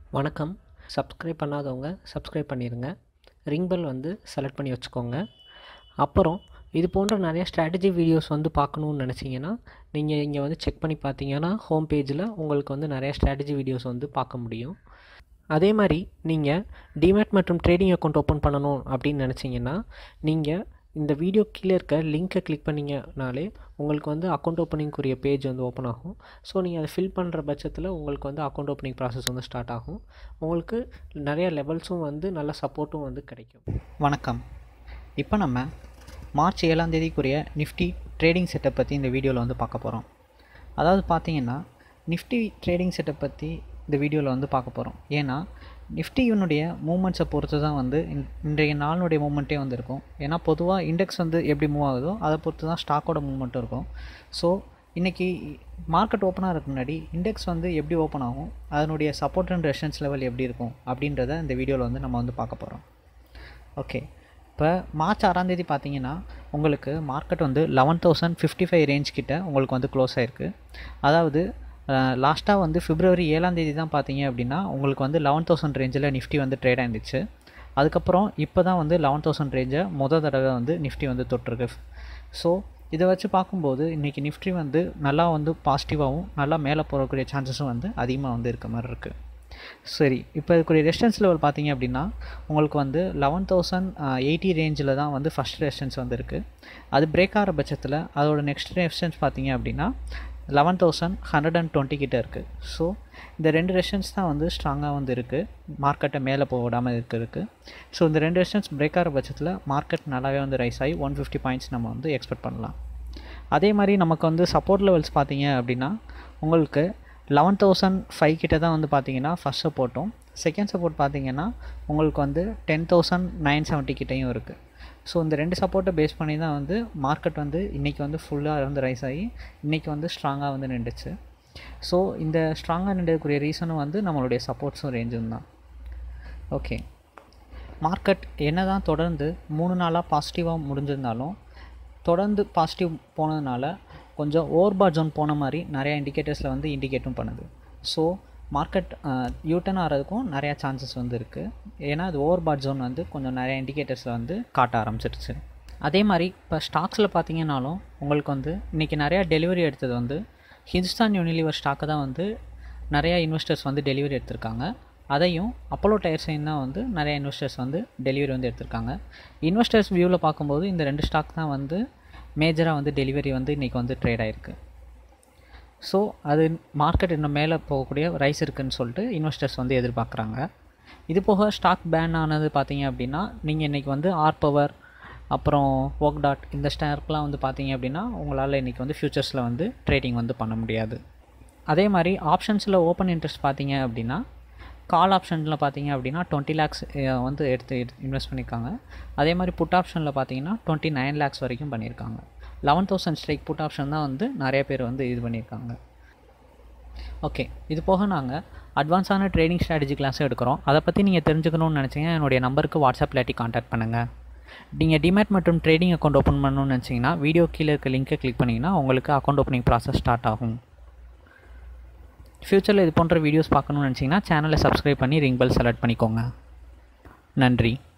வணக்கம் சப்ஸ்கிரைப் பண்ணாதவங்க சப்ஸ்கிரைப் பண்ணிடுங்க ரிங் பெல் வந்து செலக்ட் பண்ணி வச்சுக்கோங்க அப்புறம் இது போன்ற நிறைய ஸ்ட்ராட்டஜி வீடியோஸ் வந்து பார்க்கணுன்னு நினச்சிங்கன்னா நீங்கள் இங்கே வந்து செக் பண்ணி பார்த்தீங்கன்னா ஹோம் பேஜில் உங்களுக்கு வந்து நிறைய ஸ்ட்ராட்டஜி வீடியோஸ் வந்து பார்க்க முடியும் அதே மாதிரி நீங்கள் டிமேட் மற்றும் ட்ரேடிங் அக்கௌண்ட் ஓப்பன் பண்ணணும் அப்படின்னு நினச்சிங்கன்னா நீங்கள் இந்த வீடியோ கீழே இருக்க லிங்க்கை கிளிக் பண்ணிங்கனாலே உங்களுக்கு வந்து அக்கௌண்ட் ஓப்பனிங்குரிய பேஜ் வந்து ஓப்பன் ஆகும் ஸோ நீங்கள் அதை ஃபில் பண்ணுற பட்சத்தில் உங்களுக்கு வந்து அக்கௌண்ட் ஓப்பனிங் ப்ராசஸ் வந்து ஸ்டார்ட் ஆகும் உங்களுக்கு நிறைய லெவல்ஸும் வந்து நல்ல சப்போர்ட்டும் வந்து கிடைக்கும் வணக்கம் இப்போ நம்ம மார்ச் ஏழாம் தேதிக்குரிய நிஃப்டி ட்ரேடிங் செட்டப் பற்றி இந்த வீடியோவில் வந்து பார்க்க போகிறோம் அதாவது பார்த்தீங்கன்னா நிஃப்டி ட்ரேடிங் செட்டப் பற்றி இந்த வீடியோவில் வந்து பார்க்க போகிறோம் ஏன்னா நிஃப்டியினுடைய மூமெண்ட்ஸை பொறுத்து தான் வந்து இன்- இன்றைய நாளினுடைய மூமெண்ட்டே வந்து இருக்கும் ஏன்னா பொதுவாக இண்டெக்ஸ் வந்து எப்படி மூவ் ஆகுதோ அதை பொறுத்து தான் ஸ்டாக்கோட மூவ்மெண்ட்டும் இருக்கும் ஸோ இன்றைக்கி மார்க்கெட் ஓப்பன் ஆகிறதுக்கு முன்னாடி இண்டெக்ஸ் வந்து எப்படி ஓப்பன் ஆகும் அதனுடைய சப்போர்ட் அண்ட் ரெஷன்ஸ் லெவல் எப்படி இருக்கும் அப்படின்றத இந்த வீடியோவில் வந்து நம்ம வந்து பார்க்க போகிறோம் ஓகே இப்போ மார்ச் ஆறாம் தேதி பார்த்தீங்கன்னா உங்களுக்கு மார்க்கெட் வந்து eleven thousand fifty five range கிட்ட உங்களுக்கு வந்து க்ளோஸ் ஆயிருக்கு அதாவது லாஸ்ட்டாக வந்து பிப்ரவரி ஏழாம் தேதி தான் பார்த்தீங்க அப்படின்னா உங்களுக்கு வந்து லெவன் தௌசண்ட் ரேஞ்சில் நிஃப்டி வந்து ட்ரேட் ஆயிருந்துச்சு அதுக்கப்புறம் இப்போ தான் வந்து லெவன் தௌசண்ட் ரேஞ்சை முத தடவை வந்து நிஃப்டி வந்து தொட்டிருக்கு ஸோ இதை வச்சு பார்க்கும்போது இன்றைக்கி நிஃப்டி வந்து நல்லா வந்து பாசிட்டிவாகவும் நல்லா மேலே போகக்கூடிய சான்சஸும் வந்து அதிகமாக வந்து இருக்க மாதிரி இருக்குது சரி இப்போ இதுக்குரிய ரெசிஸ்டன்ஸ் லெவல் பார்த்தீங்க அப்படின்னா உங்களுக்கு வந்து லெவன் தௌசண்ட் எயிட்டி ரேஞ்சில் தான் வந்து ஃபஸ்ட் ரெசிஸ்டன்ஸ் வந்து இருக்குது அது பிரேக் ஆகிற பட்சத்தில் அதோட நெக்ஸ்ட் ரெசிஸ்டன்ஸ் பார்த்தீங்க அப்படின்னா eleven thousand hundred and twenty கிட்ட இருக்குது ஸோ இந்த ரெண்டு ரெசிஸ்டன்ஸ் தான் வந்து ஸ்ட்ராங்காக வந்து இருக்குது மார்க்கெட்டை மேலே போக விடாமல் இருக்கிறதுக்கு ஸோ இந்த ரெண்டு ரெசிஸ்டன்ஸ் பிரேக் ஆகிற பட்சத்தில் மார்க்கெட் நல்லாவே வந்து ரைஸ் ஆகி ஒன் ஃபிஃப்டி பாயிண்ட்ஸ் நம்ம வந்து எக்ஸ்பெக்ட் பண்ணலாம் அதே மாதிரி நமக்கு வந்து சப்போர்ட் லெவல்ஸ் பார்த்தீங்க அப்படின்னா உங்களுக்கு லெவன் தௌசண்ட் ஃபைவ் கிட்ட தான் வந்து பார்த்தீங்கன்னா ஃபஸ்ட் சப்போர்ட்டும் செகண்ட் சப்போர்ட் பார்த்தீங்கன்னா உங்களுக்கு வந்து டென் தௌசண்ட் நைன் செவன்ட்டி கிட்டேயும் இருக்குது ஸோ இந்த ரெண்டு சப்போர்ட்டை பேஸ் பண்ணி தான் வந்து மார்க்கெட் வந்து இன்றைக்கி வந்து ஃபுல்லாக வந்து ரைஸ் ஆகி இன்றைக்கி வந்து ஸ்ட்ராங்காக வந்து நின்றுச்சு ஸோ இந்த ஸ்ட்ராங்காக நின்றதுக்குரிய ரீசனும் வந்து நம்மளுடைய சப்போர்ட்ஸும் ரேஞ்சும் தான் ஓகே மார்க்கெட் என்ன தான் தொடர்ந்து மூணு நாளாக பாசிட்டிவாக முடிஞ்சிருந்தாலும் தொடர்ந்து பாசிட்டிவ் போனதுனால கொஞ்சம் ஓவர்பாட் ஜோன் போன மாதிரி நிறையா இண்டிகேட்டர்ஸில் வந்து இண்டிகேட்டும் பண்ணுது ஸோ மார்க்கெட் யூட்டன் ஆகிறதுக்கும் நிறையா சான்சஸ் வந்து இருக்குது ஏன்னா அது ஓவர்பாட் ஜோன் வந்து கொஞ்சம் நிறையா இண்டிகேட்டர்ஸில் வந்து காட்ட ஆரம்பிச்சிருச்சு அதே மாதிரி இப்போ ஸ்டாக்ஸில் பார்த்தீங்கன்னாலும் உங்களுக்கு வந்து இன்றைக்கி நிறையா டெலிவரி எடுத்தது வந்து ஹிந்துஸ்தான் யூனிலிவர் ஸ்டாக்கை தான் வந்து நிறையா இன்வெஸ்டர்ஸ் வந்து டெலிவரி எடுத்திருக்காங்க அதையும் அப்போலோ டயர்ஸையும் தான் வந்து நிறைய இன்வெஸ்டர்ஸ் வந்து டெலிவரி வந்து எடுத்திருக்காங்க இன்வெஸ்டர்ஸ் வியூவில் பார்க்கும்போது இந்த ரெண்டு ஸ்டாக் தான் வந்து மேஜராக வந்து டெலிவரி வந்து இன்றைக்கி வந்து ட்ரேட் ஆகிருக்கு ஸோ அது மார்க்கெட் இன்னும் மேலே போகக்கூடிய ரைஸ் இருக்குன்னு சொல்லிட்டு இன்வெஸ்டர்ஸ் வந்து எதிர்பார்க்குறாங்க இது போக ஸ்டாக் பேன் ஆனது பார்த்தீங்க அப்படின்னா நீங்கள் இன்றைக்கி வந்து ஆர் பவர் அப்புறம் ஒர்க் டாட் இந்த ஸ்டாக்லாம் வந்து பார்த்தீங்க அப்படின்னா உங்களால் இன்றைக்கி வந்து ஃப்யூச்சர்ஸில் வந்து ட்ரேடிங் வந்து பண்ண முடியாது அதே மாதிரி ஆப்ஷன்ஸில் ஓப்பன் இன்ட்ரெஸ்ட் பார்த்தீங்க அப்படின்னா கால் ஆப்ஷனில் பார்த்தீங்க அப்படின்னா டுவெண்ட்டி லேக்ஸ் வந்து எடுத்து இன்வெஸ்ட் பண்ணியிருக்காங்க அதே மாதிரி புட் ஆப்ஷனில் பார்த்தீங்கன்னா டுவெண்ட்டி நைன் லேக்ஸ் வரைக்கும் பண்ணியிருக்காங்க eleven thousand strike put option தான் வந்து நிறைய பேர் வந்து இது பண்ணியிருக்காங்க ஓகே இது போக நாங்கள் அட்வான்ஸான ட்ரேடிங் ஸ்ட்ராட்டஜி கிளாஸும் எடுக்கிறோம் அதை பற்றி நீங்கள் தெரிஞ்சுக்கணும்னு நினச்சிங்கன்னா என்னுடைய நம்பருக்கு வாட்ஸ்அப் இல்லாட்டி காண்டாக்ட் பண்ணுங்கள் நீங்கள் டிமேட் மற்றும் ட்ரேடிங் அக்கௌண்ட் ஓப்பன் பண்ணணும்னு நினச்சிங்கன்னா வீடியோ கீழே இருக்க லிங்கை கிளிக் பண்ணிங்கன்னா உங்களுக்கு அக்கௌண்ட் ஓப்பனிங் ப்ராசஸ் ஸ்டார்ட் ஆகும் ஃப்யூச்சரில் இது போன்ற வீடியோஸ் பார்க்கணும்னு நினச்சிங்கன்னா சேனலை சப்ஸ்கிரைப் பண்ணி ரிங் பெல் செலக்ட் பண்ணிக்கோங்க நன்றி